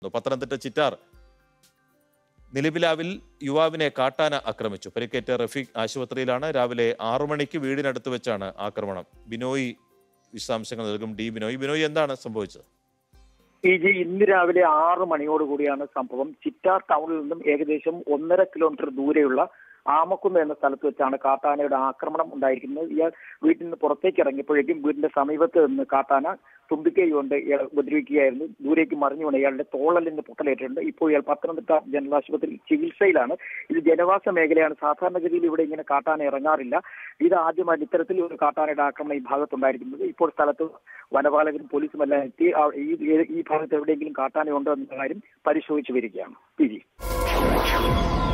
പത്തനംതിട്ട ചിറ്റാർ നിലവിലാവിൽ യുവാവിനെ കാട്ടാന ആക്രമിച്ചു പരിക്കേറ്റ റഫീഖ് ആശുപത്രിയിലാണ് രാവിലെ ആറു മണിക്ക് വീടിനടുത്ത് വെച്ചാണ് ആക്രമണം ബിനോയ് വിശദാംശങ്ങൾ നൽകും ഡി ബിനോയ് ബിനോയ് എന്താണ് സംഭവിച്ചത് പി ജി ഇന്ന് രാവിലെ ആറ് മണിയോടുകൂടിയാണ് സംഭവം ചിറ്റാർ ടൗണിൽ നിന്നും ഏകദേശം ഒന്നര കിലോമീറ്റർ ദൂരെയുള്ള ആമക്കുന്ന് എന്ന സ്ഥലത്ത് വെച്ചാണ് കാട്ടാനയുടെ ആക്രമണം ഉണ്ടായിരിക്കുന്നത് ഇയാൾ വീട്ടിൽ നിന്ന് പുറത്തേക്ക് ഇറങ്ങിയപ്പോഴേക്കും വീടിന്റെ സമീപത്ത് നിന്ന് കാട്ടാന തുമ്പിക്കൈ കൊണ്ട് ഇയാൾ ഉപദ്രവിക്കുകയായിരുന്നു ദൂരേക്ക് മറിഞ്ഞു വീണ് ഇയാളുടെ തോളലിന് പൊട്ടലേറ്റിട്ടുണ്ട് ഇപ്പോൾ ഇയാൾ പത്തനംതിട്ട ജനറൽ ആശുപത്രിയിൽ ചികിത്സയിലാണ് ഇത് ജനവാസ മേഖലയാണ് സാധാരണഗതിയിൽ ഇവിടെ ഇങ്ങനെ കാട്ടാന ഇറങ്ങാറില്ല ഇത് ആദ്യമായി ഇത്തരത്തിൽ ഒരു കാട്ടാനയുടെ ആക്രമണം ഈ ഭാഗത്തുണ്ടായിരിക്കുന്നത് ഇപ്പോൾ സ്ഥലത്ത് വനപാലകരും പോലീസും എല്ലാം എത്തി ആ- ഈ ഈ ഭാഗത്ത് എവിടെയെങ്കിലും കാട്ടാന ഉണ്ടോ എന്ന കാര്യം പരിശോധിച്ചു വരികയാണ് പി ജി